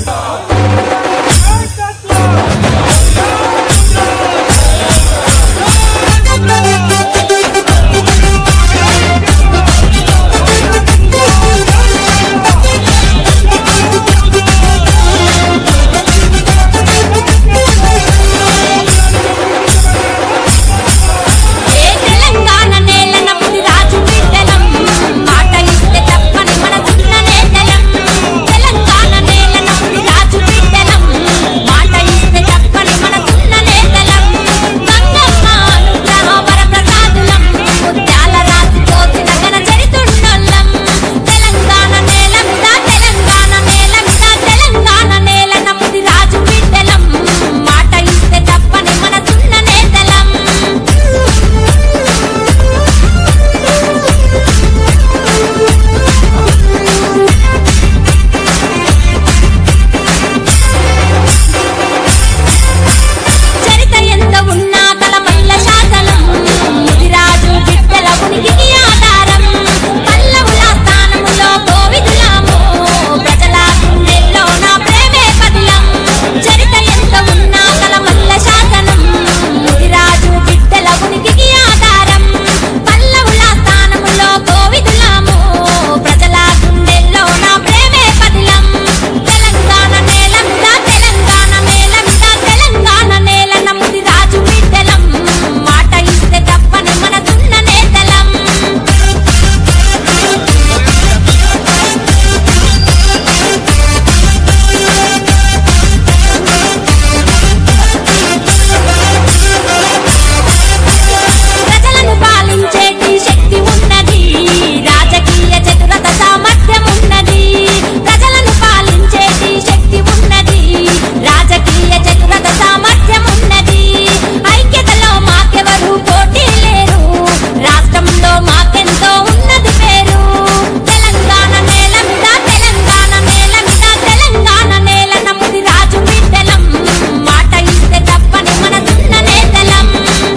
ఏ తెలంగాణ నేలన పులి రాజు బిడ్డలం మాట ఇస్తే తప్పని మనసున్న నేతలం తెలంగాణ నేలన పులి రాజు బిడ్డలం మాట ఇస్తే తప్పని మనసున్న నేతలం గంగమ్మ అనుగ్రహ వరప్రసాదులం ముత్యాల రాజు కోసిన ఘన చరితుండొల్లం తెలంగాణ నేల మీద తెలంగాణ నేల మీద తెలంగాణ నేలన పులి రాజు బిడ్డలం మాట ఇస్తే తప్పని మనసున్న నేతలం చరిత ఎంత ఉన్నా కలమల్ల శాసనం ముదిరాజు బిడ్డల ఉనికికి ఆధారం పల్లవుల స్థానములో కోవిదులాము ప్రజల గుండెల్లో నా ప్రేమే పదిలం చరిత ఎంత ఉన్నా కలమల్ల శాసనం ముదిరాజు బిడ్డల ఉనికికి ఆధారం పల్లవుల స్థానములో కోవిదులాము ప్రజల గుండెల్లో నా ప్రేమే పదిలం తెలంగాణ నేల మీద తెలంగాణ నేల మీద తెలంగాణ నేల నమ్ముది రాజు బిడ్డలం మాట ఇస్తే తప్పని మనసున్న నేతలం ప్రజలను పాలించేటి శక్తి ఉన్నది రాజకీయ చతురత సామర్థ్యం ఉన్నది ప్రజలను పాలించేటి శక్తి ఉన్నది రాజకీయ చతురత సామర్థ్యం ఉన్నది ఐక్యతలో మాకెవరు పోటీ లేరు రాష్ట్రంలో మాకెంతో ఉన్నది పేరు తెలంగాణ నేల మీద తెలంగాణ నేల మీద తెలంగాణ నేల నమ్ముది రాజు బిడ్డలం మాట ఇస్తే తప్పని మనసున్న నేతలం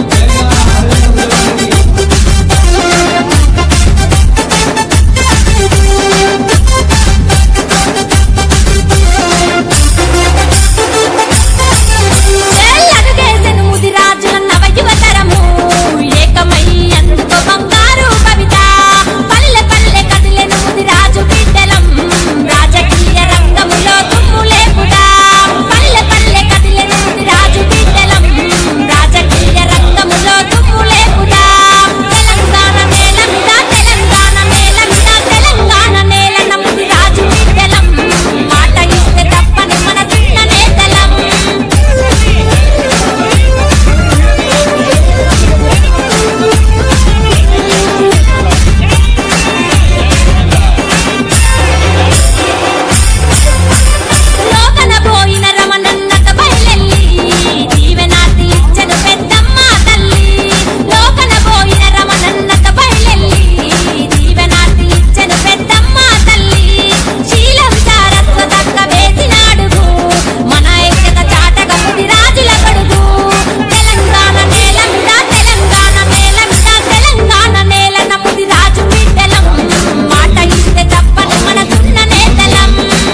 అడుగేసెను ముదిరాజుల నవ యువతరము ఏకమై అందుకో బంగారు కవిత పల్లె పల్లె కదిలెను ముదిరాజు బిడ్డలం రాజకీయ రంగములో దుమ్ము లేపుడా పల్లె పల్లె కదిలెను ముదిరాజు బిడ్డలం రాజకీయ రంగములో దుమ్ము లేపుడా తెలంగాణ నేల మీద తెలంగాణ నేల మీద తెలంగాణ నేల నమ్ముది రాజు బిడ్డలం మాట ఇస్తే తప్పని మనసున్న నేతలం లోకన పోయిన రమణన్నక బయలెల్లి దీవెనాతి ఇచ్చను పెద్దమ్మ తల్లి లోకన పోయిన రమణన్నక బయలెల్లి దీవెనాతి ఇచ్చను పెద్దమ్మ తల్లి శీలం సారస్వతక్క వేసినాడుగు మన ఐక్యత చాటక ముది రాజుల కడుగు తెలంగాణ నేల మీద తెలంగాణ నేల మీద తెలంగాణ నేల నమ్ముది రాజు బిడ్డలం మాట ఇస్తే తప్పని మనసున్న నేతలం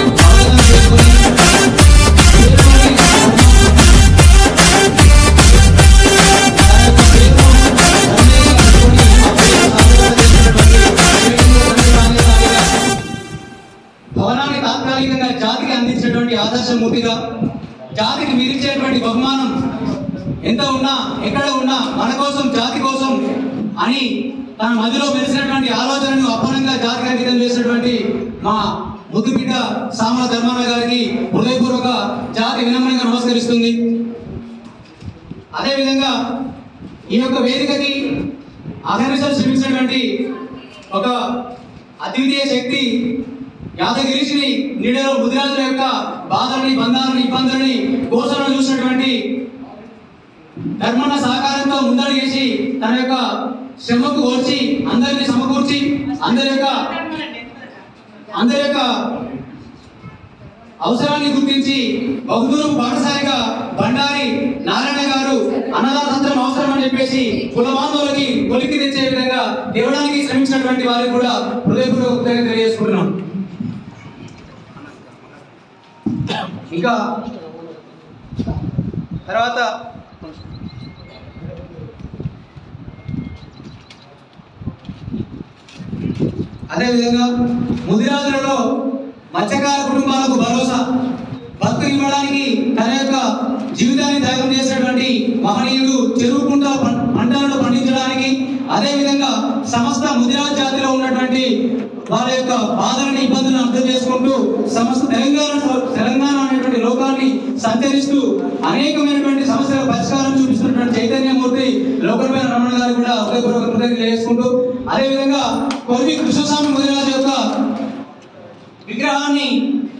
భవనాన్ని తాత్కాలికంగా జాతికి అందించినటువంటి ఆదర్శమూర్తిగా జాతికి మీరిచ్చేటువంటి బహుమానం ఎంత ఉన్నా ఎక్కడ ఉన్నా మన కోసం జాతి కోసం అని తన మదిలో మెలిసినటువంటి ఆలోచనను అప్పనంగా జాతికి అంకితం చేసినటువంటి మా ముద్దు బిడ్డ సామల ధర్మాన గారికి హృదయపూర్వక జాతి వినమ్రంగా నమస్కరిస్తుంది అదేవిధంగా ఈ యొక్క వేదికకి అహర్నిశలు శ్రమించినటువంటి ఒక అద్వితీయ శక్తి యాదగిరిషిని నీడలో ముదిరాజుల యొక్క బాధలని బంధాలని ఇబ్బందులని కోసలను చూసినటువంటి ధర్మన్న సహకారంతో ముందడుగేసి తన యొక్క శ్రమకు ఓర్చి అందరిని సమకూర్చి అందరి యొక్క అందరి యొక్క అవసరాన్ని గుర్తించి బహుదూరం పాఠశాలిగా బండారి నారాయణ గారు అన్నదాతంత్రం అవసరం అని చెప్పేసి కుల బాంధవులకి కొలికి తెచ్చే విధంగా దేవడానికి శ్రమించినటువంటి వారికి కూడా హృదయపూర్వక కృతజ్ఞతలు తెలియజేసుకుంటున్నాం ఇంకా తర్వాత అదేవిధంగా ముదిరాజులలో మత్స్యకార కుటుంబాలకు భరోసా బతుకు ఇవ్వడానికి తన యొక్క జీవితాన్ని త్యాగం చేసినటువంటి మహనీయుడు చెరువు కుంట పం- పంటలను పండించడానికి అదేవిధంగా సమస్త ముదిరాజ్ జాతిలో ఉన్నటువంటి వాళ్ళ యొక్క బాధలను ఇబ్బందులను అర్థం చేసుకుంటూ సమస్త తెలంగాణ తెలంగాణ అనేటువంటి లోకాన్ని సంచరిస్తూ అనేకమైనటువంటి సమస్యల పరిష్కారం చూపిస్తున్నటువంటి చైతన్యమూర్తి లోకల్పైన రమణ గారు కూడా హృదయపూర్వక కృతజ్ఞతలు చేసుకుంటూ అదేవిధంగా కొరివి కృష్ణస్వామి ముదిరాజు యొక్క విగ్రహాన్ని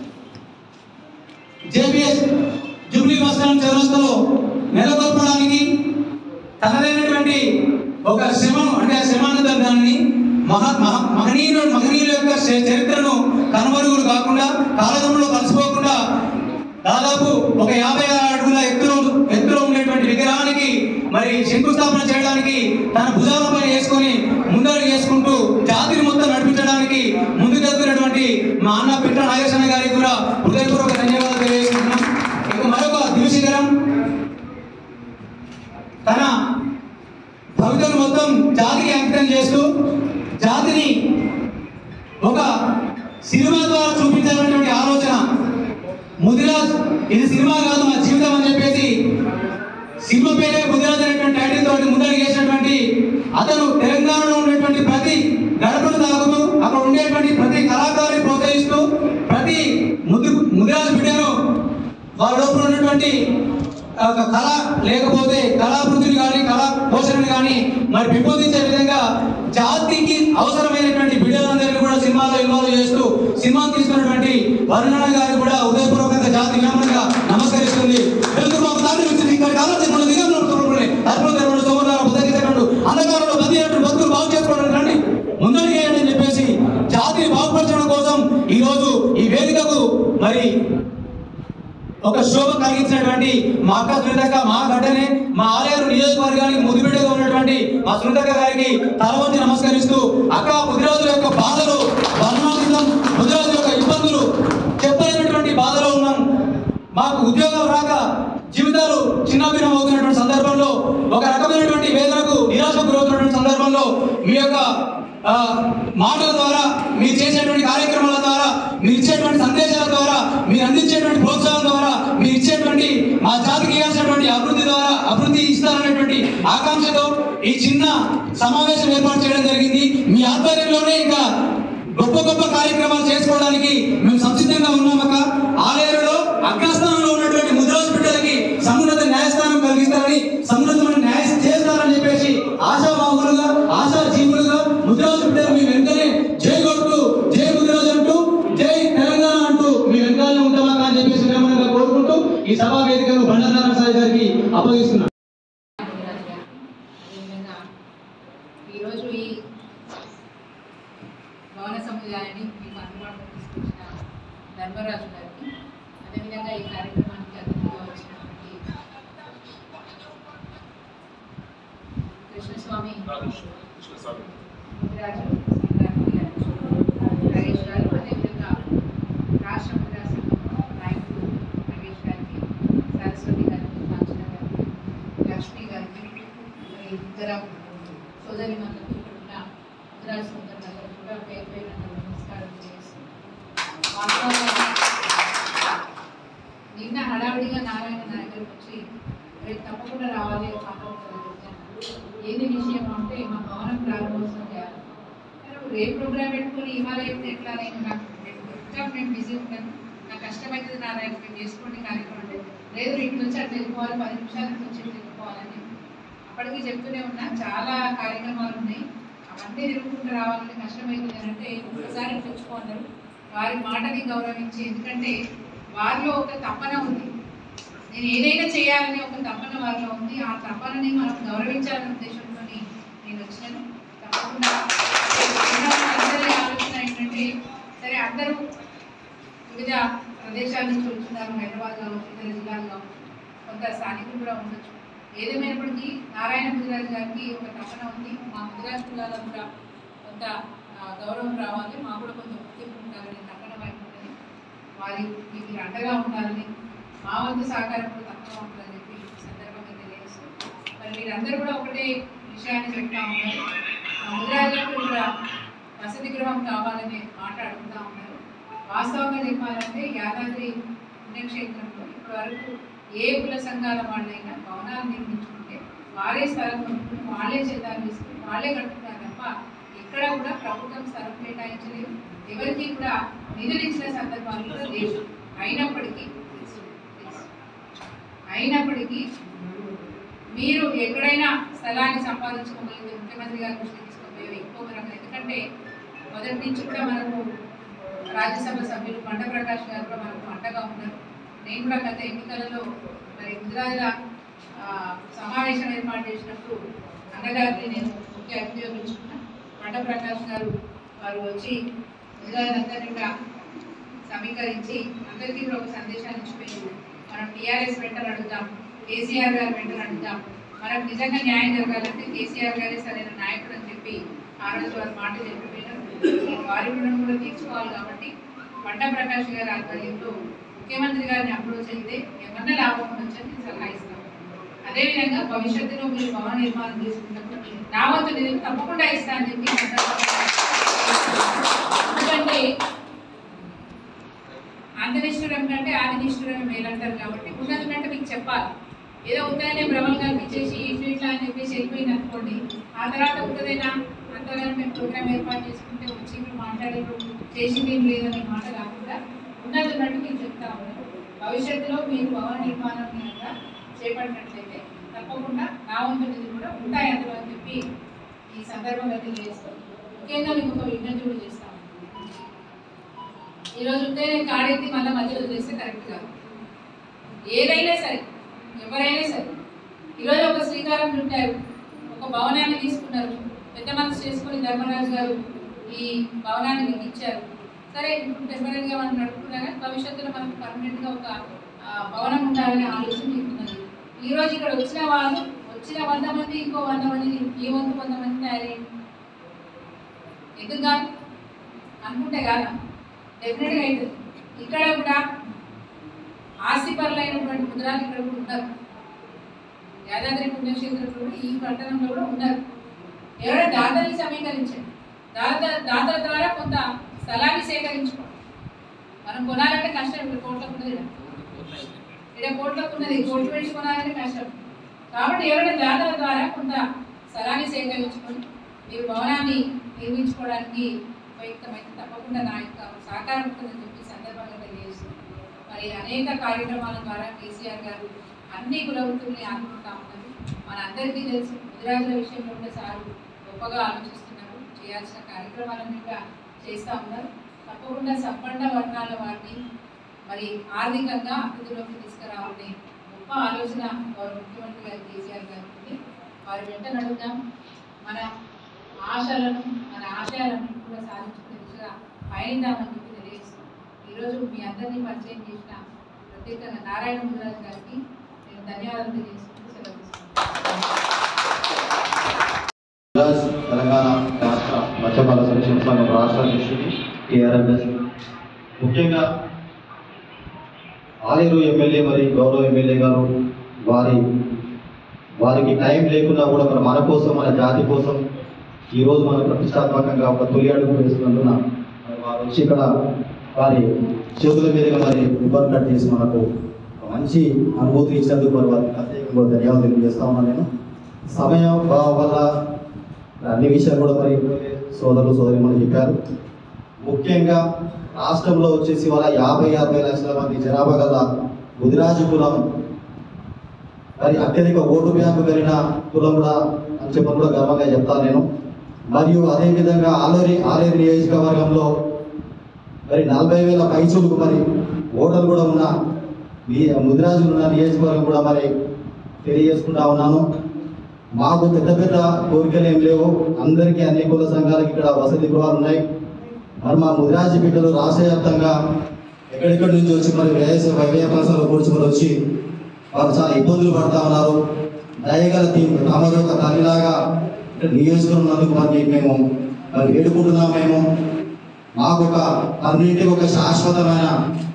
జేబీఎస్ జూబ్లీ బస్ స్టాండ్ చౌరస్తాలో నెలకొల్పడానికి తనదైనటువంటి ఒక శ్రమను అంటే ఆ శ్రమానందం దాన్ని మహా మహ మహనీయులు మహనీయుల యొక్క చ- చరిత్రను కనుమరుగులు కాకుండా కాలగమనంలో కలిసిపోకుండా దాదాపు ఒక యాభై ఆరు అడుగుల ఎత్తులో ఎత్తులో ఉండేటువంటి విగ్రహానికి మరి శంకుస్థాపన చేయడానికి తన భుజాలపై వేసుకొని ముందడుగు వేసుకుంటూ జాతిని మొత్తం నడిపించడానికి ముందుకెళ్తున్నటువంటి మా అన్న పిట్ట నాగేశ్వర గారికి కూడా హృదయపూర్వక ధన్యవాదాలు తెలియజేస్తున్నాం ఇక మరొక దివశిఖరం తన భవితను మొత్తం జాతికి అంకితం చేస్తూ జాతిని ఒక సినిమా ద్వారా చూపించాలనేటువంటి ఆలోచన ముదిరాజ్ ఇది సినిమా కాదు మా జీవితం అని చెప్పేసి సినిమా పేరే ముదిరాజ్ అనేటువంటి టైటిల్ తోటి ముందడుగు వేసినటువంటి అతను తెలంగాణలో ఉండేటువంటి ప్రతి గడపను తాగుతూ అక్కడ ఉండేటువంటి ప్రతి కళాకారుని ప్రోత్సహిస్తూ ప్రతి ముది ముదిరాజ్ బిడ్డను వాళ్ళ లోపల ఉన్నటువంటి ఆ ఒక కళ లేకపోతే కళాభివృద్ధిని కానీ కళా పోషణని కానీ మరి పెంపొందించే విధంగా జాతికి అవసరమైనటువంటి బిడ్డలందరినీ కూడా సినిమాలో ఇన్వాల్వ్ చేస్తూ సినిమా తీసుకున్నటువంటి వరుణ గారికి కూడా ఉదయపూర్వకంగా జాతి వినమ్రంగా నమస్కరిస్తుంది వెలుగు మాకు తాను ఇచ్చింది ఇక్కడ కాలం మన దిగంలో తోడుకునే అర్పణ ధర్మడు సోమవారం బుద్ధగించకుండా అంధకారంలో బందీ అయినటువంటి బతుకులు బాగు చేసుకోవడానికి రండి ముందడిగేయండి అని చెప్పేసి జాతిని బాగుపరచడం కోసం ఈ రోజు ఈ వేదికకు మరి ఒక శోభ కలిగించినటువంటి మా అక్క సునీతక్క మా గడ్డనే మా ఆలయాలు నియోజకవర్గానికి ముదిబిడ్డగా ఉన్నటువంటి మా సునీతక్క గారికి తల వంచి నమస్కరిస్తూ అక్క ముదిరాజుల యొక్క బాధలు వర్ణాతీతం ముదిరాజుల యొక్క ఇబ్బందులు చెప్పలేనటువంటి బాధలో ఉన్నాం మాకు ఉద్యోగం రాక జీవితాలు చిన్నభిన్నం అవుతున్నటువంటి సందర్భంలో ఒక రకమైనటువంటి వేదనకు నిరాశకు గురవుతున్నటువంటి సందర్భంలో మీ యొక్క ఆ, మాటల ద్వారా మీరు చేసేటువంటి కార్యక్రమాల ద్వారా మీరు ఇచ్చేటువంటి సందేశాల ద్వారా మీరు అందించేటువంటి ప్రోత్సాహం ద్వారా మీరు ఇచ్చేటువంటి మా జాతికి ఇవ్వాల్సినటువంటి అభివృద్ధి ద్వారా అభివృద్ధి ఇస్తారనేటువంటి ఆకాంక్షతో ఈ చిన్న సమావేశం ఏర్పాటు చేయడం జరిగింది మీ ఆధ్వర్యంలోనే ఇంకా గొప్ప గొప్ప కార్యక్రమాలు చేసుకోవడానికి మేము సంసిద్ధంగా ఉన్నామక్క ఆలయంలో అగ్రస్థానంలో ఉన్నటువంటి ముద్రాజు బిడ్డలకి సమున్నత న్యాయస్థానం కలిగిస్తారని సమున్నతమైన న్యాయం చేస్తారని చెప్పేసి ఆశావాహులుగా ఆశా జీవులుగా ముద్రాజు బిడ్డలు మీ వెంటనే జై కొడుతూ జై ముద్రాజు అంటూ జై తెలంగాణ అంటూ మీ వెంటనే ఉంటామక్క అని చెప్పేసి వినమ్రంగా కోరుకుంటూ ఈ సభా వేదికను బండారాయణ సాయి గారికి అప్పగిస్తున్నాను అదేవిధంగా ఈరోజు ఈ భవన సముదాయాన్ని మీకు అందుబాటులో తీసుకొచ్చిన ధర్మరాజు గారికి అదేవిధంగా ఈ కార్యక్రమానికి అతిథిగా వచ్చినటువంటి కృష్ణస్వామి ముదిరాజు సంగారెడ్డి గారు నరేష్ గారు అదేవిధంగా రాష్ట్ర ముద్రా సంఘం నాయకులు నగేష్ గారికి సరస్వతి గారికి కాంచన గారికి లక్ష్మి గారికి మరి ఇతర సోదరి మందులకు ఇక్కడ ఉన్న ముద్రా సోదరులందరూ కూడా పేరు పేరు నమస్కారం చేస్తున్నాను వాస్తవంగా నిన్న హడావిడిగా నారాయణ నా దగ్గరకు వచ్చి రేపు తప్పకుండా రావాలి ఒక ఆహ్వానం ఏంది విషయం అంటే మా భవనం ప్రారంభోత్సవం చేయాలి మరి రేపు ప్రోగ్రామ్ పెట్టుకొని ఇవాళ అయితే ఎట్లా నేను నాకు ఎగ్జామ్ నేను బిజీ ఉంటాను నాకు కష్టమవుతుంది నారాయణ మేము చేసుకోండి కార్యక్రమం అంటే లేదు ఇటు నుంచి అటు వెళ్ళిపోవాలి పది నిమిషాల నుంచి ఇటు వెళ్ళిపోవాలని అప్పటికి చెప్తూనే ఉన్నా చాలా కార్యక్రమాలు ఉన్నాయి అవన్నీ తిరుగుకుంటూ రావాలంటే కష్టమవుతుంది అని అంటే ఒకసారి తెచ్చుకోన్నారు వారి మాటని గౌరవించి ఎందుకంటే వారిలో ఒక తపన ఉంది నేను ఏదైనా చేయాలని ఒక తపన వారిలో ఉంది ఆ తపనని మనం గౌరవించాలనే ఉద్దేశంతో నేను వచ్చినాను తప్పకుండా ఉన్నవాళ్ళ అందరి ఆలోచన ఏంటంటే సరే అందరూ వివిధ ప్రదేశాల నుంచి వచ్చినారు హైదరాబాద్ కావచ్చు ఇతర జిల్లాలు కావచ్చు కొంత స్థానికులు కూడా ఉండొచ్చు ఏదేమైనప్పటికీ నారాయణ ముదిరాజు గారికి ఒక తపన ఉంది మా ముదిరాజు కులాలకు కూడా కొంత ఆ, గౌరవం రావాలి మాకు కూడా కొంత గుర్తింపు ఉండాలనే తపన వైపు ఉన్నది వారికి మీరు అండగా ఉండాలని మా వంతు సహకారం కూడా తప్పగా ఉంటుందని చెప్పి ఈ సందర్భంగా తెలియజేస్తూ మరి మీరందరూ కూడా ఒకటే విషయాన్ని చెప్తా ఉన్నారు మా ముద్రాజులకు కూడా వసతి గృహం కావాలనే మాట అడుగుతా ఉన్నారు వాస్తవంగా చెప్పాలంటే యాదాద్రి పుణ్యక్షేత్రంలో ఇప్పటివరకు ఏ కుల సంఘాల వాళ్ళైనా భవనాలు నిర్మించుకుంటే వారే స్థలం కొనుక్కుని వాళ్ళే చందాలు తీసుకుని వాళ్ళే కట్టుకున్నారు తప్ప ఎక్కడ కూడా ప్రభుత్వం స్థలం కేటాయించలేదు ఎవరికి కూడా నిధులు ఇచ్చిన సందర్భాలు కూడా లేవు అయినప్పటికీ అయినప్పటికీ మీరు ఎక్కడైనా స్థలాన్ని సంపాదించుకోగలిగితే ముఖ్యమంత్రి గారి దృష్టికి తీసుకుపోయే ఎక్కువ వరకు ఎందుకంటే మొదటి నుంచి కూడా మనకు రాజ్యసభ సభ్యులు పంట ప్రకాష్ గారు కూడా మనకు అండగా ఉన్నారు నేను కూడా గత ఎన్నికలలో మరి గుజరాత్ల సమావేశం ఏర్పాటు చేసినప్పుడు అన్నగారిని నేను ముఖ్య అతిథిగా పిలుచుకున్నా పంట ప్రకాష్ గారు వారు వచ్చి గుజరాత్ అందరినీ కూడా సమీకరించి అందరికీ కూడా ఒక సందేశాన్ని ఇచ్చిపోయింది మనం టీఆర్ఎస్ వెంటనే అడుగుదాం కేసీఆర్ గారు వెంటనే అడుగుదాం మనకు నిజంగా న్యాయం జరగాలంటే కేసీఆర్ గారే సరైన నాయకుడు అని చెప్పి ఆ రోజు వారు మాట చెప్పిపోయినారు వారి రుణం కూడా తీర్చుకోవాలి కాబట్టి పంట ప్రకాష్ గారి ఆధ్వర్యంలో ముఖ్యమంత్రి గారిని అప్రోచ్ అయితే ఏమన్నా లాభం ఉండొచ్చని నేను సలహా ఇస్తాను అదేవిధంగా భవిష్యత్తులో మీరు భవన నిర్మాణం చేసుకున్నప్పుడు నా వంతు నిధులు తప్పకుండా ఇస్తానని చెప్పి ఈ సందర్భంగా ఎందుకంటే అంధనిష్ఠురం కంటే ఆదినిష్ఠురం మేలంటారు కాబట్టి ఉన్నది కంటే మీకు చెప్పాలి ఏదో ఉందనే భ్రమలు కల్పించేసి ఇట్లా ఇట్లా అని చెప్పేసి వెళ్ళిపోయింది అనుకోండి ఆ తర్వాత ఉంటుందేనా అంతగానో మేము ప్రోగ్రామ్ ఏర్పాటు చేసుకుంటే వచ్చి మీరు మాట్లాడారు చేసింది ఏం లేదనే మాట కాకుండా ఉన్నది ఉన్నట్టు మీకు చెప్తా ఉన్నాను భవిష్యత్తులో మీరు భవన నిర్మాణం కనుక చేపట్టినట్లయితే తప్పకుండా నా వంతు నిధులు కూడా ఉంటాయి అందులో అని చెప్పి ఈ సందర్భంగా తెలియజేస్తాం ముఖ్యంగా మీకు ఒక విజ్ఞప్తి కూడా చేస్తాను ఈరోజు ఉంటే కాడెత్తి మళ్ళీ మధ్యలో వదిలేస్తే కరెక్ట్ కాదు ఏదైనా సరే ఎవరైనా సరే ఈరోజు ఒక శ్రీకారం చుట్టారు ఒక భవనాన్ని తీసుకున్నారు పెద్ద మనసు చేసుకుని ధర్మరాజు గారు ఈ భవనాన్ని మీకు ఇచ్చారు సరే ఇప్పుడు టెంపరీగా మనం నడుపుకున్నా కానీ భవిష్యత్తులో మనకు పర్మనెంట్గా ఒక ఆ, భవనం ఉండాలనే ఆలోచన మీకున్నది ఈ రోజు ఇక్కడ వచ్చిన వాళ్ళు వచ్చిన వంద మంది ఇంకో వంద మంది ఈ వంద వంద మంది తయారయ్యింది ఎందుకు కాదు అనుకుంటే కాదా డెఫినెట్గా అవుతుంది ఇక్కడ కూడా ఆస్తిపరులైనటువంటి ముద్రాలు ఇక్కడ కూడా ఉన్నారు యాదాద్రి పుణ్యక్షేత్రంలో కూడా ఈ పట్టణంలో కూడా ఉన్నారు ఎవరైనా దాతల్ని సమీకరించండి దాత దాతల ద్వారా కొంత స్థలాన్ని సేకరించుకోండి మనం కొనాలంటే కష్టం ఇప్పుడు కోట్లకు ఉన్నది ఈడ. ఈడ కోట్లకు ఉన్నది కోట్లు పెట్టి కొనాలంటే కష్టం కాబట్టి ఎవరైనా దాతల ద్వారా కొంత స్థలాన్ని సేకరించుకొని మీరు భవనాన్ని నిర్మించుకోవడానికి ఉపయుక్తమైతే తప్పకుండా నా యొక్క సహకారం ఉంటుందని చెప్పి ఈ సందర్భంగా తెలియజేస్తుంది మరి అనేక కార్యక్రమాల ద్వారా కేసీఆర్ గారు అన్ని కులవృత్తుల్ని ఆదుకుంటా ఉన్నారు మన అందరికీ తెలుసు ముదిరాజుల విషయంలో కూడా సార్ గొప్పగా ఆలోచిస్తున్నారు చేయాల్సిన కార్యక్రమాలన్నీ కూడా చేస్తూ ఉన్నారు తప్పకుండా సంపన్న వర్ణాల వారిని మరి ఆర్థికంగా అభివృద్ధిలోకి తీసుకురావాలనే గొప్ప ఆలోచన గౌరవ ముఖ్యమంత్రి గారు కేసీఆర్ గారు ఉంది వారి వెంట నడుద్దాం మన ఆశలను మన ఆశయాలను కూడా సాధించుకునే దిశగా పయనిద్దామని చెప్పి తెలియజేస్తున్నాం ఈరోజు మీ అందరినీ పరిచయం చేసిన ప్రత్యేకంగా నారాయణ ముదిరాజు గారికి నేను ధన్యవాదాలు తెలియజేసుకుంటూ సెలవు తీసుకుంటాను గుజరాత్ తెలంగాణ రాష్ట్ర మత్స్యపాల సంక్షేమ సంఘం రాష్ట్ర అధ్యక్షుడి టిఆర్ఎంఎస్ ముఖ్యంగా ఆలేరు ఎమ్మెల్యే మరి గౌరవ ఎమ్మెల్యే గారు వారి వారికి టైం లేకున్నా కూడా మరి మన కోసం మన జాతి కోసం ఈరోజు మన ప్రతిష్టాత్మకంగా ఒక తొలి అడుగు వేస్తున్నందున మరి వారు వచ్చి ఇక్కడ వారి చేతుల మీదుగా మరి రిబ్బన్ కట్ చేసి మనకు ఒక మంచి అనుభూతి ఇచ్చినందుకు మరి వారికి ప్రత్యేకంగా ధన్యవాదాలు తెలియజేస్తా ఉన్నాను నేను సమయం బా- వల్ల అన్ని విషయాలు కూడా మరి సోదరులు సోదరి మనం చెప్పారు ముఖ్యంగా రాష్ట్రంలో వచ్చేసి వాళ్ళ యాభై యాభై లక్షల మంది జనాభా గల ముదిరాజు కులం మరి అత్యధిక ఓటు బ్యాంకు కలిగిన కులం కూడా అని చెప్పని కూడా గర్వంగా చెప్తాను నేను మరియు అదేవిధంగా ఆలేరి ఆలేరు నియోజకవర్గంలో మరి నలభై వేల పైచులకు మరి ఓటర్లు కూడా ఉన్న మీ ముదిరాజులు ఉన్న నియోజకవర్గం కూడా మరి తెలియజేసుకుంటా ఉన్నాను మాకు పెద్ద పెద్ద కోరికలు ఏం లేవు అందరికీ అన్ని కుల సంఘాలకి ఇక్కడ వసతి గృహాలు ఉన్నాయి మరి మా ముదిరాజు బిడ్డలు రాష్ట్ర వ్యాప్తంగా ఎక్కడెక్కడి నుంచి వచ్చి మరి వ్యయ వ్యయాపాసాలు కూర్చుకొని వచ్చి వారు చాలా ఇబ్బందులు పడతా ఉన్నారు దయగల తీం తమరు ఒక తల్లిలాగా ఇక్కడ నియోజకవర్గం ఉన్నందుకు మరి మేము మరి వేడుకుంటున్నాం మేము మాకు ఒక అన్నింటికి ఒక శాశ్వతమైన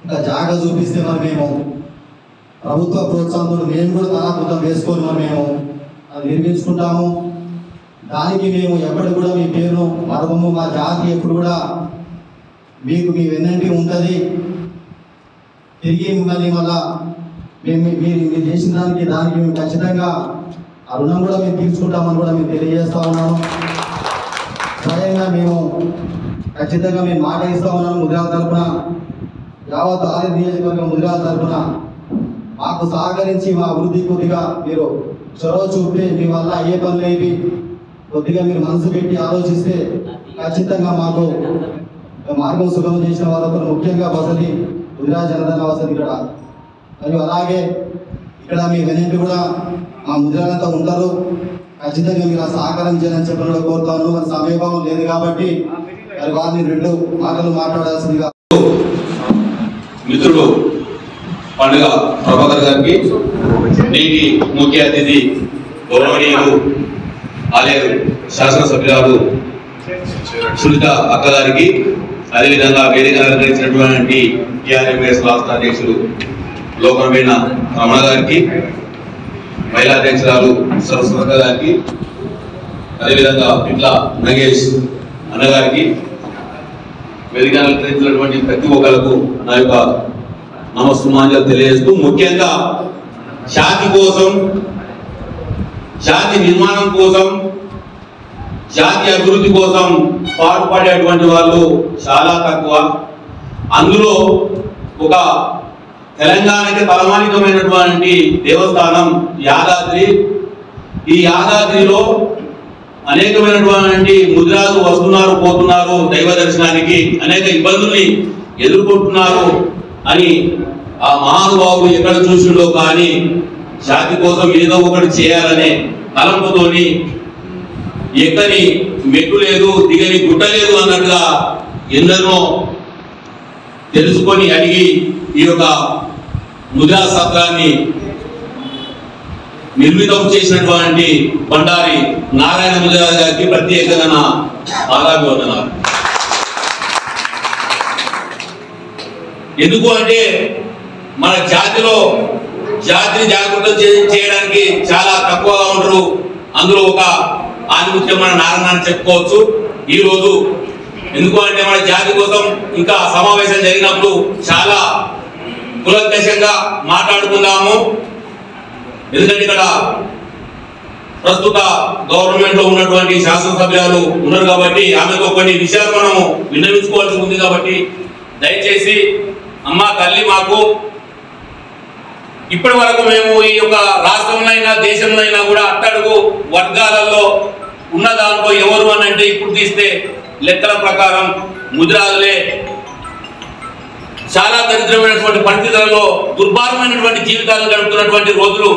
ఒక జాగా చూపిస్తే మరి మేము ప్రభుత్వ ప్రోత్సాహంతో మేము కూడా తలాకృతం వేసుకొని మరి మేము అది నిర్మించుకుంటాము దానికి మేము ఎప్పటి కూడా మీ పేరును మరవము మా జాతి ఎప్పుడు కూడా మీకు మీ వెన్నంటి ఉంటుంది తిరిగి మిమ్మల్ని మళ్ళా మేము మీ- మీరు మీరు చేసిన దానికి దానికి మేము ఖచ్చితంగా ఆ రుణం కూడా మేము తీర్చుకుంటామని కూడా మేము తెలియజేస్తా ఉన్నాము స్వయంగా మేము ఖచ్చితంగా మేము మాట ఇస్తా ఉన్నాము ముద్రాల తరపున యావత్ ఆలయ నియోజకవర్గం ముద్రాల తరపున మాకు సహకరించి మా అభివృద్ధి కొద్దిగా మీరు చొరవ చూపి మీ వల్ల ఏ పనులు ఏవి కొద్దిగా మీరు మనసు పెట్టి ఆలోచిస్తే ఖచ్చితంగా మాకు మార్గం సుగమం చేసిన వాళ్ళకు ముఖ్యంగా వసతి ముద్రా జనధన వసతి ఇక్కడ మరియు అలాగే ఇక్కడ మీ వెనక్కి కూడా మా ముద్రలంతా ఉంటారు ఖచ్చితంగా మీరు ఆ సహకారం చేయాలని చెప్పి కూడా కోరుతాను మరి సమయభావం లేదు కాబట్టి మరి వారిని రెండు మాటలు మాట్లాడాల్సిందిగా మిత్రుడు పండుగ ప్రభాకర్ గారికి నేటి ముఖ్య అతిథి గౌరవనీయులు ఆలేరు శాసనసభ్యురాలు సునీత అక్క గారికి అదేవిధంగా వేదిక అలంకరించినటువంటి టిఆర్ఎంఎస్ రాష్ట్ర అధ్యక్షులు లోకమైన రమణ గారికి మహిళా అధ్యక్షురాలు సరస్వత గారికి అదేవిధంగా ఇట్లా నగేష్ అన్నగారికి వేదిక అలంకరించినటువంటి ప్రతి ఒక్కరికి నా యొక్క నమస్సుమాంజలు తెలియజేస్తూ ముఖ్యంగా జాతి కోసం జాతి నిర్మాణం కోసం జాతి అభివృద్ధి కోసం పాటుపడేటువంటి వాళ్ళు చాలా తక్కువ అందులో ఒక తెలంగాణకి తలమానికమైనటువంటి దేవస్థానం యాదాద్రి ఈ యాదాద్రిలో అనేకమైనటువంటి ముద్రాలు వస్తున్నారు పోతున్నారు దైవ దర్శనానికి అనేక ఇబ్బందుల్ని ఎదుర్కొంటున్నారు అని ఆ మహానుభావుడు ఎక్కడ చూసిండో కానీ జాతి కోసం ఏదో ఒకటి చేయాలనే తలంపుతోని ఎక్కని మెట్టు లేదు దిగని గుట్ట లేదు అన్నట్టుగా ఎందరినో తెలుసుకొని అడిగి ఈ యొక్క ముద్రా సత్రాన్ని నిర్మితం చేసినటువంటి బండారి నారాయణ ముద్రా గారికి ప్రత్యేకంగా నా పాదాభివందనాలు ఎందుకు అంటే మన జాతిలో జాతిని జాగృతం చే- చేయడానికి చాలా తక్కువగా ఉంటారు అందులో ఒక ఆధిముత్యం మన నారాయణ అని చెప్పుకోవచ్చు ఈ రోజు ఎందుకు అంటే మన జాతి కోసం ఇంకా సమావేశం జరిగినప్పుడు చాలా కులంకషంగా మాట్లాడుకుందాము ఎందుకంటే ఇక్కడ ప్రస్తుత గవర్నమెంట్ లో ఉన్నటువంటి శాసనసభ్యులు ఉన్నారు కాబట్టి ఆమెతో కొన్ని విషయాలు మనము విన్నవించుకోవాల్సి ఉంది కాబట్టి దయచేసి అమ్మ తల్లి మాకు ఇప్పటి వరకు మేము ఈ యొక్క రాష్ట్రంలో అయినా దేశంలో అయినా కూడా అట్టడుగు వర్గాలలో ఉన్న దాంట్లో ఎవరు అని అంటే ఇప్పుడు తీస్తే లెక్కల ప్రకారం ముద్రాలే చాలా దరిద్రమైనటువంటి పరిస్థితులలో దుర్భారమైనటువంటి జీవితాలను గడుపుతున్నటువంటి రోజులు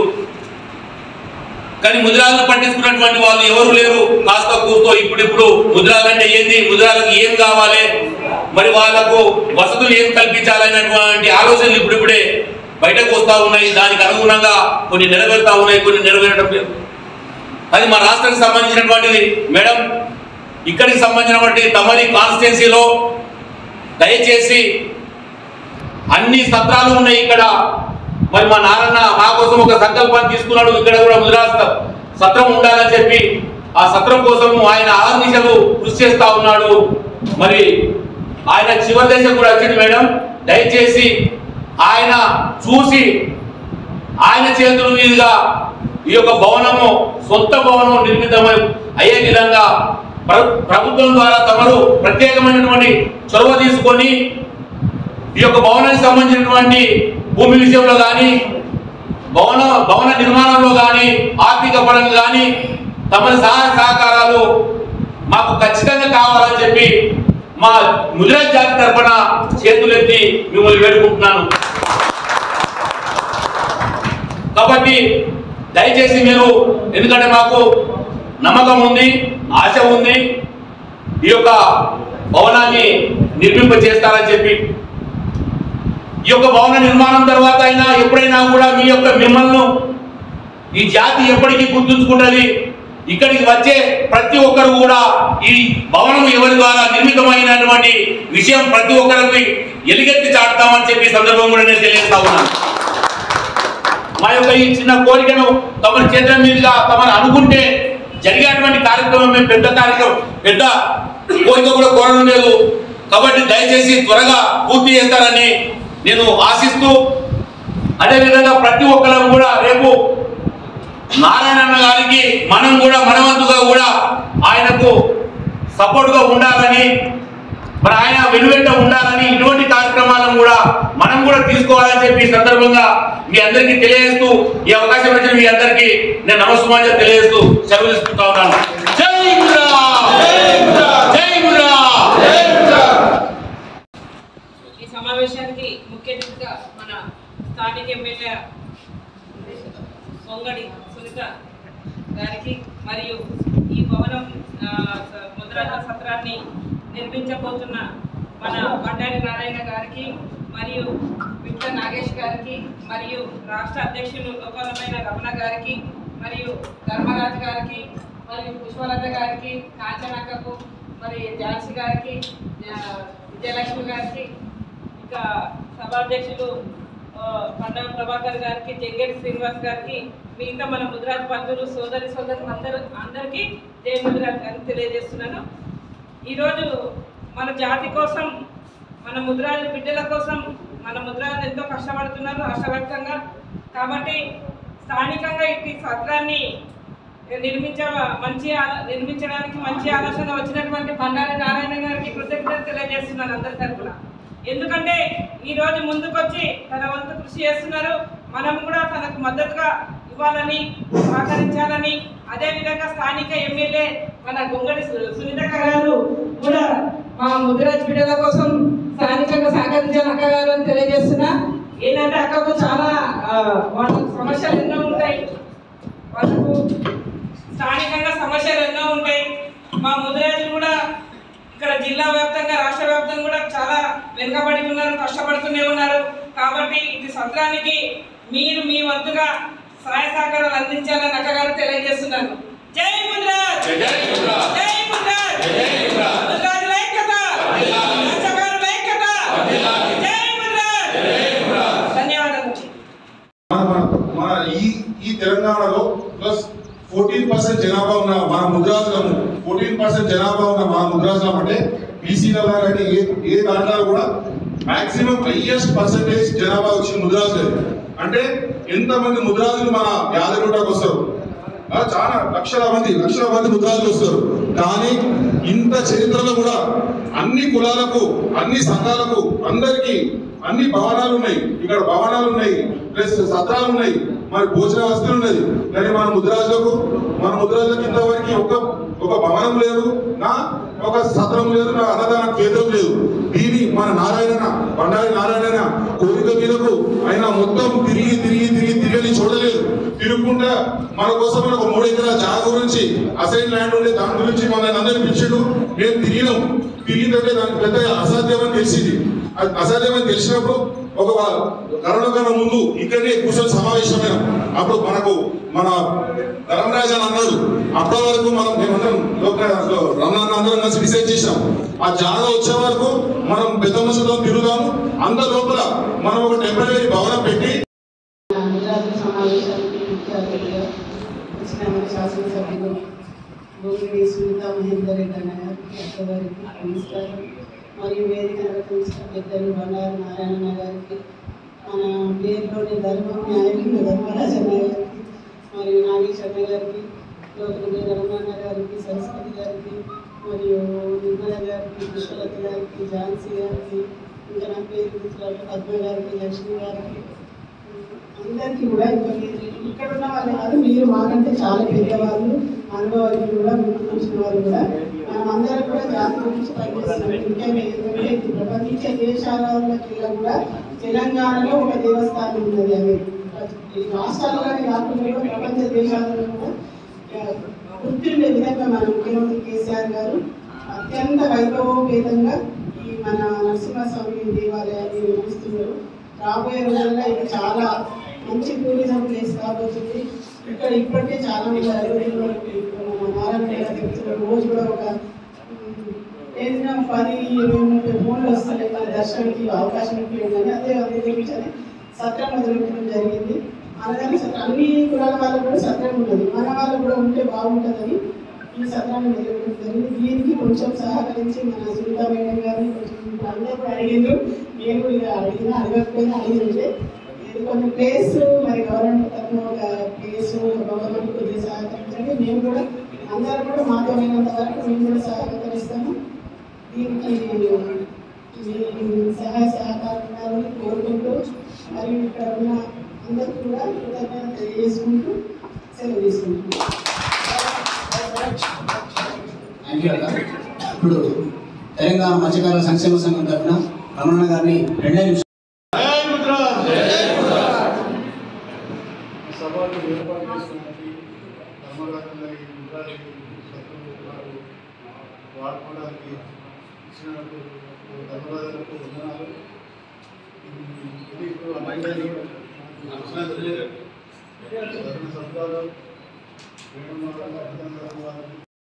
కానీ ముద్రాలను పట్టించుకున్నటువంటి వాళ్ళు ఎవరు లేరు కాస్త కూస్తో ఇప్పుడిప్పుడు ముద్రాలంటే ఏంది ముద్రాలకు ఏం కావాలి మరి వాళ్ళకు వసతులు ఏం కల్పించాలనేటువంటి ఆలోచనలు ఇప్పుడిప్పుడే బయటకు వస్తా ఉన్నాయి దానికి అనుగుణంగా కొన్ని నెరవేరుతా ఉన్నాయి కొన్ని నెరవేరడం లేదు అది మా రాష్ట్రానికి సంబంధించినటువంటిది మేడం ఇక్కడికి సంబంధించినటువంటి తమరి కాన్స్టిట్యున్సీలో దయచేసి అన్ని సత్రాలు ఉన్నాయి ఇక్కడ మరి మా నాన్న మా కోసం ఒక సంకల్పాన్ని తీసుకున్నాడు ఇక్కడ కూడా ముద్రా స- సత్రం ఉండాలని చెప్పి ఆ సత్రం కోసం ఆయన ఆర్నిశలు కృషి చేస్తా ఉన్నాడు మరి ఆయన చివరి దశ కూడా వచ్చింది మేడం దయచేసి ఆయన చూసి ఆయన చేతుల మీదుగా ఈ యొక్క భవనము సొంత భవనం నిర్మితమై అయ్యే విధంగా ప్ర- ప్రభుత్వం ద్వారా తమరు ప్రత్యేకమైనటువంటి చొరవ తీసుకొని ఈ యొక్క భవనానికి సంబంధించినటువంటి భూమి విషయంలో కానీ భవన భవన నిర్మాణంలో కానీ ఆర్థిక పరంగా కానీ తమ సహాయ సహకారాలు మాకు ఖచ్చితంగా కావాలని చెప్పి మా ముద్రా జాతి తరఫున చేతులెత్తి మిమ్మల్ని వేడుకుంటున్నాను కాబట్టి దయచేసి మీరు ఎందుకంటే మాకు నమ్మకం ఉంది ఆశ ఉంది ఈ యొక్క భవనాన్ని నిర్మింప చేస్తారని చెప్పి ఈ యొక్క భవన నిర్మాణం తర్వాత అయినా ఎప్పుడైనా కూడా మీ యొక్క మిమ్మల్ని ఈ జాతి ఎప్పటికీ గుర్తుంచుకుంటుంది ఇక్కడికి వచ్చే ప్రతి ఒక్కరు కూడా ఈ భవనం ఎవరి ద్వారా నిర్మితమైనటువంటి విషయం ప్రతి ఒక్కరికి ఎలుగెత్తి చాటుతామని చెప్పి ఈ సందర్భం కూడా నేను తెలియజేస్తా ఉన్నాను మా యొక్క ఈ చిన్న కోరికను తమరి చేతుల మీదుగా తమరు అనుకుంటే జరిగేటువంటి కార్యక్రమం మేము పెద్ద కార్యక్రమం పెద్ద కోరిక కూడా కోరడం లేదు కాబట్టి దయచేసి త్వరగా పూర్తి చేస్తారని నేను ఆశిస్తూ అదేవిధంగా ప్రతి ఒక్కరం కూడా రేపు నారాయణన్న గారికి మనం కూడా మనవంతుగా కూడా ఆయనకు సపోర్ట్గా ఉండాలని మరి ఆయన వెనువెంట ఉండాలని ఇటువంటి కార్యక్రమాలను కూడా మనం కూడా తీసుకోవాలని చెప్పి ఈ సందర్భంగా మీ అందరికీ తెలియజేస్తూ ఈ అవకాశం ఇచ్చిన మీ అందరికీ నేను నమస్కారం తెలియజేస్తూ సెలవు తీసుకుంటా ఉన్నాను జై గురురామ్! జై గురురామ్! ఈ సమావేశానికి ముఖ్య అతిథిగా మన స్థానిక ఎమ్మెల్యే పొంగడి సునీత గారికి మరియు ఈ భవనం ఆ, స- ముద్రాజ సత్రాన్ని నిర్మించబోతున్న మన బండారి నారాయణ గారికి మరియు విట్ల నాగేష్ గారికి మరియు రాష్ట్ర అధ్యక్షులు లోకలమైన రమణ గారికి మరియు ధర్మరాజు గారికి మరియు పుష్పలత గారికి కాంచనక్కకు మరి ఝాన్సీ గారికి ఆ, విజయలక్ష్మి గారికి ఇంకా సభాధ్యక్షులు ఆ, పండగ ప్రభాకర్ గారికి జంగేటి శ్రీనివాస్ గారికి మిగతా మన ముద్రాజ్ బంధువులు సోదరి సోదరులు అందరూ అందరికీ జై ముద్రాజ్ అని తెలియజేస్తున్నాను ఈరోజు మన జాతి కోసం మన ముద్రాజు బిడ్డల కోసం మన ముద్రాజులు ఎంతో కష్టపడుతున్నారు రాష్ట్ర వ్యాప్తంగా కాబట్టి స్థానికంగా ఇటు సత్రాన్ని నిర్మించ మంచి ఆలో- నిర్మించడానికి మంచి ఆలోచన వచ్చినటువంటి బండారి నారాయణ గారికి కృతజ్ఞత తెలియజేస్తున్నాను అందరి తరఫున ఎందుకంటే ఈ రోజు ముందుకొచ్చి తన వంతు కృషి చేస్తున్నారు మనం కూడా తనకు మద్దతుగా ఇవ్వాలని సహకరించాలని అదే విధంగా స్థానిక ఎమ్మెల్యే మన గొంగడి సు- సునీతక్క గారు కూడా మా ముదిరాజ్ బిడ్డల కోసం స్థానికంగా సహకరించాలి అక్క గారు అని తెలియజేస్తున్నా ఏంటంటే అక్కకు చాలా ఆ, వాళ్ళకు సమస్యలు ఎన్నో ఉంటాయి వాళ్ళకు స్థానికంగా సమస్యలు ఎన్నో ఉంటాయి మా ముదిరాజులు కూడా ఇక్కడ జిల్లా వ్యాప్తంగా రాష్ట్ర వ్యాప్తంగా కూడా చాలా వెనుకబడి ఉన్నారు కష్టపడుతూనే ఉన్నారు కాబట్టి ఇది సత్రానికి మీరు మీ వంతుగా సహాయ సహకారాలు అందించాలని అక్కగారు తెలియజేస్తున్నాను జై ముద్రాజ్ జై జై గురురామ్! జై ముద్రాజ్ ముద్రాజుల ఐక్యత రాజగారుల ఐక్యత జై ముద్రాజ్ ధన్యవాదాలు మన మన- మన ఈ ఈ తెలంగాణలో ప్లస్ ఫోర్టీన్ పర్సెంట్ జనాభా ఉన్న మన ముద్రాజులము ఫోర్టీన్ పర్సెంట్ జనాభా ఉన్న మన ముద్రాజులం అంటే బీసీలలో కానీ ఏ ఏ దాంట్లో కూడా మాక్సిమం హైయెస్ట్ పర్సెంటేజ్ జనాభా వచ్చిన ముద్రాజులే అంటే ఎంతమంది ముద్రాజులు మన యాదగిరిగుట్టకు వస్తారు ఆ, చాలా లక్షల మంది లక్షల మంది ముద్రాజులు వస్తారు కానీ ఇంత చరిత్రలో కూడా అన్ని కులాలకు అన్ని సంఘాలకు అందరికీ అన్ని భవనాలు ఉన్నాయి ఇక్కడ భవనాలు ఉన్నాయి ప్లస్ సత్రాలు ఉన్నాయి మరి భోజన వసతులు ఉన్నది కానీ మన ముద్రాజులకు మన ముద్రాజులకు ఇంతవరకు ఒక ఒక భవనం లేదు నా ఒక సత్రం లేదు నా అన్నదాన కేంద్రం లేదు దీని మన నారాయణ బండారి నారాయణ కోరిక మీదకు ఆయన మొత్తం తిరిగి తిరిగి తిరిగి తిరిగి చూడలేదు తిరుగుకుంటా మన కోసం ఒక మూడు ఎకరాల జాగ గురించి అసైన్ ల్యాండ్ ఉండే దాని గురించి మన అందరిని పిలిచిండు మేము తిరిగినాం తిరిగిందంటే దానికి పెద్ద అసాధ్యమని తెలిసింది అది అసాధ్యమని తెలిసినప్పుడు ఒక వా- కరోనా కన్నా ముందు ఇక్కడనే కూర్చొని సమావేశమైన అప్పుడు మనకు మన ధర్మరాజు అని అన్నాడు అప్పటి వరకు మనం మేమందరం లోక రమణాన్ని అందరం కలిసి డిసైడ్ చేసాం ఆ జాగా వచ్చే వరకు మనం పెద్ద మనుషులతో తిరుగుదాము అంత లోపల మనం ఒక టెంపరీ భవనం పెట్టి గుజరాత్ సమావేశానికి ముఖ్య అతిథిగా వచ్చిన మన శాసనసభ్యులు భూమిని సునీత మహేందర్ రెడ్డి అన్న గారికి అక్క గారికి నమస్కారం మరియు వేదిక నిర్వహించిన పెద్దలు బండారు నారాయణ గారికి మన పేరులోని ధర్మం న్యాయం ధర్మరాజు అన్న గారికి మరియు నాగేశ్వర గారికి లోకలి రమణ గారికి సరస్వతి గారికి మరియు నిర్మల గారికి పుష్పలత గారికి ఝాన్సీ గారికి ఇంకా నా పేరు గుర్తురాదు పద్మ గారికి లక్ష్మి గారికి అందరికీ కూడా ఇంకా మీరు ఇక్కడ ఉన్న వాళ్ళు కాదు మీరు మాకంటే చాలా పెద్దవాళ్ళు అనుభవాలు కూడా ముందుకు వచ్చిన వాళ్ళు కూడా మనం అందరం కూడా జాతి గురించి పనిచేస్తున్నాం ముఖ్యంగా ఏంటంటే ఇది ప్రపంచ దేశాలకి కూడా తెలంగాణలో ఒక దేవస్థానం ఉన్నది అది ఈ రాష్ట్రాల్లోనే కాకుండా కూడా ప్రపంచ దేశాలలో కూడా ఆ, గుర్తుండే విధంగా మన ముఖ్యమంత్రి కేసీఆర్ గారు అత్యంత వైభవోపేతంగా ఈ మన నరసింహస్వామి దేవాలయాన్ని నిర్మిస్తున్నారు రాబోయే రోజుల్లో ఇది చాలా మంచి టూరిజం ప్లేస్ కాబోతుంది ఇక్కడ ఇప్పటికే చాలా మంది అభివృద్ధి మన నారాయణ గారు చెప్తున్నారు రోజు కూడా ఒక ఉమ్, ఏదైనా పది ఇరవై ముప్పై ఫోన్లు వస్తున్నాయి మన దర్శనానికి అవకాశం ఇప్పిందని అదే అదే గురించి సత్రం మొదలుపెట్టడం జరిగింది అనగానే సత్రం అన్ని కులాల వాళ్ళకు కూడా సత్రం ఉన్నది మన వాళ్ళకు కూడా ఉంటే బాగుంటుందని ఈ సత్రాన్ని మొదలుపెట్టడం జరిగింది దీనికి కొంచెం సహకరించి మన సునీత మేడం గారిని కొంచెం అందరూ కూడా అడిగిండ్రు నేను కూడా ఇక అడిగిన అడగకపోయినా అడిగింటే ఇది కొంచెం ప్లేస్ మరి గవర్నమెంట్ తరఫున ఒక ప్లేస్ గవర్నమెంట్ కొద్దిగా సహకరించండి మేము కూడా అందరం కూడా మాతో అయినంత వరకు మేము కూడా సహకరిస్తాము దీనికి మీ సహాయ సహకారాలను కోరుకుంటూ మరియు ఇక్కడ ఉన్న అందరికీ కూడా కృతజ్ఞత తెలియజేసుకుంటూ సెలవు తీసుకుంటున్నాం థ్యాంక్ యూ అక్క ఇప్పుడు తెలంగాణ మత్స్యకారుల సంక్షేమ సంఘం తరఫున రమణ గారిని రెండే నిమిషాలు సభలు ఏర్పాటు చేసినటువంటి ధర్మరాజులకి ముద్రాలకి శత్రువులు ఉన్నారు వాడుకోవడానికి ఇచ్చినట్టు ధర్మరాజులకు వందనాలు ఇది ఇప్పుడు అమ్మాయి శబ్దాలు వేణుమాల అభినందనలు వారికి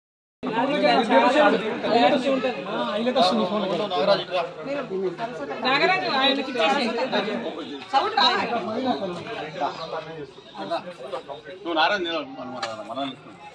నాగరాజు ఆయనకి ఇచ్చేసి సౌండ్ రా నువ్వు నారాయణ మనల్ని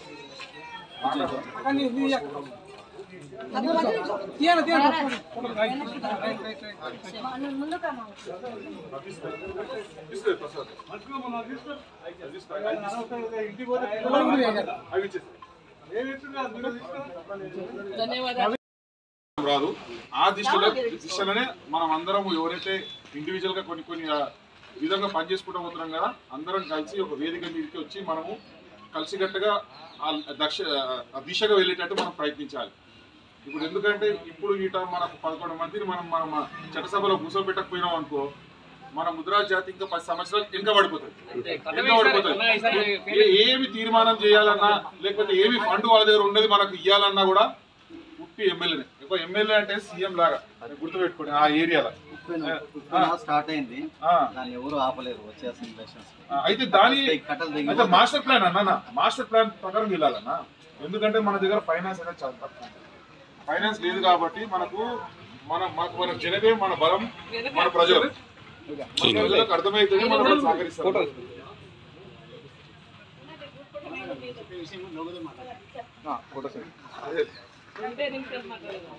రాదు ఆ దిశలో దిశలోనే మనం అందరం ఎవరైతే ఇండివిజువల్ గా కొన్ని కొన్ని ఆ, విధంగా పనిచేసుకుంటూ పోతున్నాం కదా అందరం కలిసి ఒక వేదిక మీదకి వచ్చి మనము కలిసికట్టుగా ఆ దక్ష ఆ దిశగా వెళ్ళేటట్టు మనం ప్రయత్నించాలి ఇప్పుడు ఎందుకంటే ఇప్పుడు ఈట మనకు పదకొండు మందిని మనం మనం చట్టసభలో కూర్చోబెట్టకపోయినాం అనుకో మన ముద్రా జాతి ఇంకా పది సంవత్సరాలు వెనుక పడిపోతుంది వెనుక పడిపోతుంది ఏ- ఏమి తీర్మానం చేయాలన్నా లేకపోతే ఏమి ఫండ్ వాళ్ళ దగ్గర ఉండేది మనకు ఇవ్వాలన్నా కూడా ఉట్టి ఎమ్మెల్యేనే ఎక్కువ ఎమ్మెల్యే అంటే సీఎం లాగా గుర్తుపెట్టుకోండి ఆ ఏరియాలో స్టార్ట్ అయింది ఆ. దాన్ని ఎవరు ఆపలేరు వచ్చేసిన ఎలక్షన్స్ ఆ, అయితే దాని కట్టలు అయితే మాస్టర్ ప్లాన్ అన్న మాస్టర్ ప్లాన్ ప్రకారం వెళ్ళాలన్నా ఎందుకంటే మన దగ్గర ఫైనాన్స్ అనేది చాలా తక్కువ ఫైనాన్స్ లేదు కాబట్టి మనకు మన మనకు మన జనమే మన బలం మన ప్రజలు మన ప్రజలకు అర్థమైతే మనం కూడా సహకరిస్తాం ఆ, ఫోటో సెట్. అదే. అంటే నిమిషాలు మాట్లాడదాం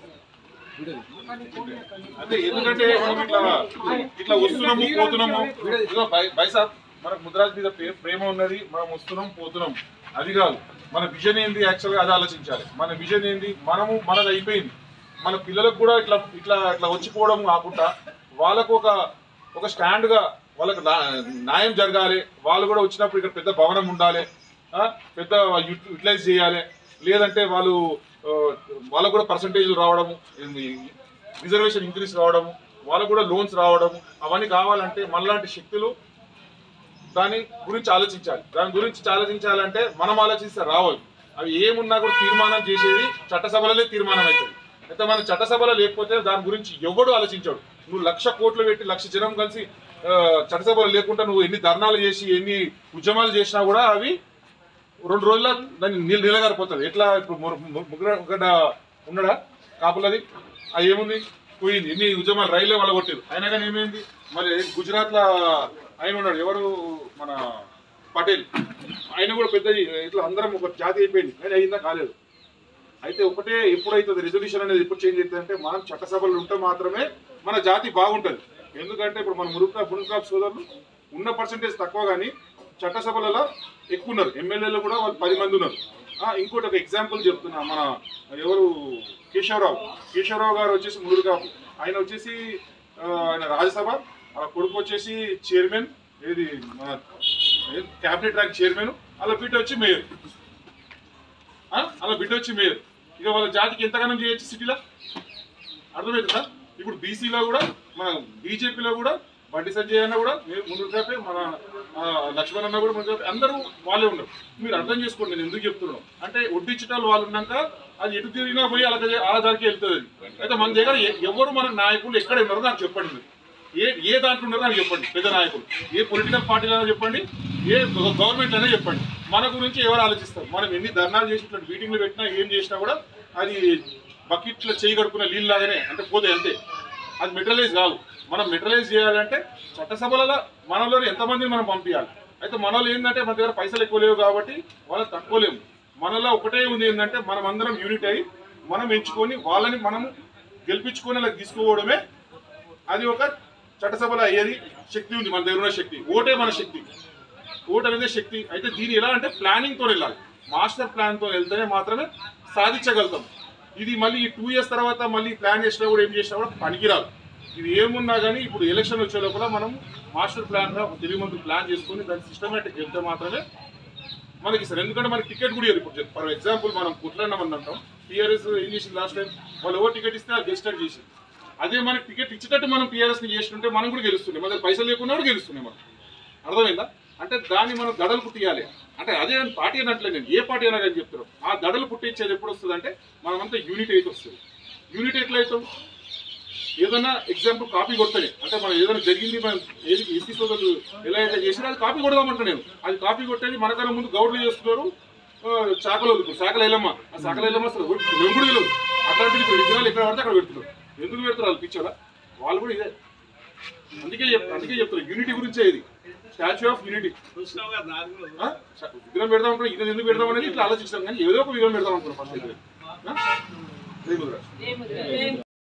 అంటే ఎందుకంటే మనం ఇట్లా ఇట్లా వస్తున్నాము పోతున్నాము ఇదిగో బై- బైసాబ్ మనకు ముద్రాజ్ మీద ప్రే- ప్రేమ ఉన్నది మనం వస్తున్నాం పోతున్నాం అది కాదు మన విజన్ ఏంది యాక్చువల్గా అది ఆలోచించాలి మన విజన్ ఏంది మనము మనది అయిపోయింది మన పిల్లలకు కూడా ఇట్లా ఇట్లా ఇట్లా వచ్చిపోవడం కాకుండా వాళ్ళకు ఒక ఒక స్టాండ్ గా వాళ్ళకి నా- న్యాయం జరగాలి వాళ్ళు కూడా వచ్చినప్పుడు ఇక్కడ పెద్ద భవనం ఉండాలి ఆ, పెద్ద యూటిలైజ్ చేయాలి లేదంటే వాళ్ళు ఆ, వాళ్ళకు కూడా పర్సంటేజ్ రావడము రిజర్వేషన్ ఇంక్రీస్ రావడము వాళ్ళకు కూడా లోన్స్ రావడము అవన్నీ కావాలంటే మనలాంటి శక్తులు దాని గురించి ఆలోచించాలి దాని గురించి ఆలోచించాలంటే మనం ఆలోచిస్తే రావాలి అవి ఏమున్నా కూడా తీర్మానం చేసేది చట్టసభలోనే తీర్మానం అవుతుంది అయితే మన చట్టసభలో లేకపోతే దాని గురించి ఎవడు ఆలోచించాడు నువ్వు లక్ష కోట్లు పెట్టి లక్ష జనం కలిసి ఆ, చట్టసభలో లేకుండా నువ్వు ఎన్ని ధర్నాలు చేసి ఎన్ని ఉద్యమాలు చేసినా కూడా అవి రెండు రోజుల దాన్ని నీళ్ళు నీళ్ళగారిపోతుంది ఎట్లా ఇప్పుడు ముగ్గుర ఉన్నాడా కాపులది అది ఏముంది పోయింది ఎన్ని ఉద్యమాలు రైల్లో వాళ్ళ కొట్టారు అయినా కానీ ఏమైంది మరి గుజరాత్ లో ఆయన ఉన్నాడు ఎవరు మన పటేల్ ఆయన కూడా పెద్ద ఇట్లా అందరం ఒక జాతి అయిపోయింది కానీ అయిందా కాలేదు అయితే ఒకటే ఎప్పుడైతుంది రెజల్యూషన్ అనేది ఎప్పుడు చేంజ్ అవుతుంది అంటే మనం చట్టసభలు ఉంటే మాత్రమే మన జాతి బాగుంటుంది ఎందుకంటే ఇప్పుడు మన మురుక్రా మురుక్రాప్ సోదరులు ఉన్న పర్సంటేజ్ తక్కువ కానీ చట్టసభలలో ఎక్కువ ఉన్నారు ఎమ్మెల్యేలు కూడా వాళ్ళు పది మంది ఉన్నారు ఆ, ఇంకోటి ఒక ఎగ్జాంపుల్ చెప్తున్నా మన ఎవరు కేశవరావు కేశవరావు గారు వచ్చేసి మురుగాపు ఆయన వచ్చేసి ఆ, ఆయన రాజ్యసభ ఆ కొడుకు వచ్చేసి చైర్మన్ ఏది మన క్యాబినెట్ ర్యాంక్ చైర్మన్ అలా బిడ్డ వచ్చి మేయర్ ఆ? అలా బిడ్డ వచ్చి మేయర్ ఇక వాళ్ళ జాతికి ఎంతగానో చేయొచ్చు సిటీలో అర్థమవుతుందా ఇప్పుడు బీసీలో కూడా మన బీజేపీలో కూడా బండి సంజయ్ అన్న కూడా మేము ముందు కాపే మన ఆ, లక్ష్మణ్ అన్న కూడా ముందు కాపే అందరూ వాళ్ళే ఉన్నారు మీరు అర్థం చేసుకోండి నేను ఎందుకు చెప్తున్నాను అంటే వడ్డించటాలు వాళ్ళు ఉన్నాక అది ఎటు తిరిగినా పోయి అలా అలా దానికి వెళ్తుంది అది. అయితే మన దగ్గర ఎ- ఎవరు మన నాయకులు ఎక్కడ ఉన్నారో నాకు చెప్పండి మీరు ఏ ఏ దాంట్లో ఉన్నారో నాకు చెప్పండి పెద్ద నాయకులు ఏ పొలిటికల్ పార్టీలో చెప్పండి ఏ గవర్నమెంట్ అనే చెప్పండి మన గురించి ఎవరు ఆలోచిస్తారు మనం ఎన్ని ధర్నాలు చేసి ఇట్లా మీటింగ్లు పెట్టినా ఏం చేసినా కూడా అది బకెట్లో చేయి కడుక్కున్న నీళ్ళు లాగానే అంటే పోతే అంతే అది మెటీరియలైజ్ కాదు మనం మెటీరియలైజ్ చేయాలంటే చట్టసభలలో మనలో ఎంతమందిని మనం పంపించాలి అయితే మనలో ఏంటంటే మన దగ్గర పైసలు ఎక్కువ లేవు కాబట్టి వాళ్ళు తక్కువ లేము మనలో ఒకటే ఉంది ఏంటంటే మనం అందరం యూనిట్ అయ్యి మనం ఎంచుకొని వాళ్ళని మనం గెలిపించుకొని అలా తీసుకోవడమే అది ఒక చట్టసభలో అయ్యేది శక్తి ఉంది మన దగ్గర ఉన్న శక్తి ఓటే మన శక్తి ఓటు అనేది శక్తి అయితే దీని ఎలా అంటే ప్లానింగ్ తో వెళ్ళాలి మాస్టర్ ప్లాన్ తో వెళ్తేనే మాత్రమే సాధించగలుగుతాం ఇది మళ్ళీ ఈ టూ ఇయర్స్ తర్వాత మళ్ళీ ప్లాన్ చేసినా కూడా ఏం చేసినా కూడా పనికిరాదు ఇది ఏమున్నా కానీ ఇప్పుడు ఎలక్షన్ వచ్చే లోపల మనం మాస్టర్ ప్లాన్ గా ఒక తెలుగు మంది ప్లాన్ చేసుకొని దాన్ని సిస్టమేటిక్ వెళ్తే మాత్రమే మనకి సార్ ఎందుకంటే మనకి టికెట్ కూడా ఇవ్వరు ఇప్పుడు ఫర్ ఎగ్జాంపుల్ మనం కుట్లన్నామని అంటాం టీఆర్ఎస్ ఏం చేసింది లాస్ట్ టైం వాళ్ళు ఎవరు టికెట్ ఇస్తే అది గెస్ట్ చేసి అదే మనకి టికెట్ ఇచ్చేటట్టు మనం టీఆర్ఎస్ ని చేస్తుంటే మనం కూడా గెలుస్తున్నాం మన దగ్గర పైసలు లేకున్నా కూడా గెలుస్తున్నాం మనం అర్థమైందా అంటే దాన్ని మనం దడలు పుట్టియాలి అంటే అదే పార్టీ అన్నట్లే నేను ఏ పార్టీ అయినా కానీ చెప్తారు ఆ దడలు పుట్టించేది ఎప్పుడు వస్తుంది అంటే మనమంతా యూనిట్ అయితే వస్తుంది యూనిట్ ఎట్లా అవుతాం ఏదైనా ఎగ్జాంపుల్ కాపీ కొడతానే అంటే మనం ఏదైనా జరిగింది మనం ఏది ఎస్సీ సోదరులు ఎలా అయితే చేసినా అది కాపీ కొడదామంటా నేను అది కాపీ కొట్టేది మనకన్నా ముందు గౌడ్లు చేస్తున్నారు ఆ, చాకలు ఇప్పుడు చాకల ఎల్లమ్మ ఆ చాకల ఎల్లమ్మ అసలు మేము కూడా తెలియదు అట్లాంటిది ఇప్పుడు విగ్రహాలు ఎక్కడ పడితే అక్కడ పెడుతున్నారు ఎందుకు పెడతారు వాళ్ళు పిచ్చోలా వాళ్ళు కూడా ఇదే అందుకే చెప్ అందుకే చెప్తారు యూనిటీ గురించే ఇది స్టాచ్యూ ఆఫ్ యూనిటీ విగ్రహం పెడదాం అనుకున్నాం ఇది ఎందుకు పెడదాం అనేది ఇట్లా ఆలోచించాం కానీ ఏదో ఒక విగ్రహం పెడదాం అనుకున్నాం ఫస్ట్ అయితే ఆ? జై ముద్ర. జై ముద్ర. జై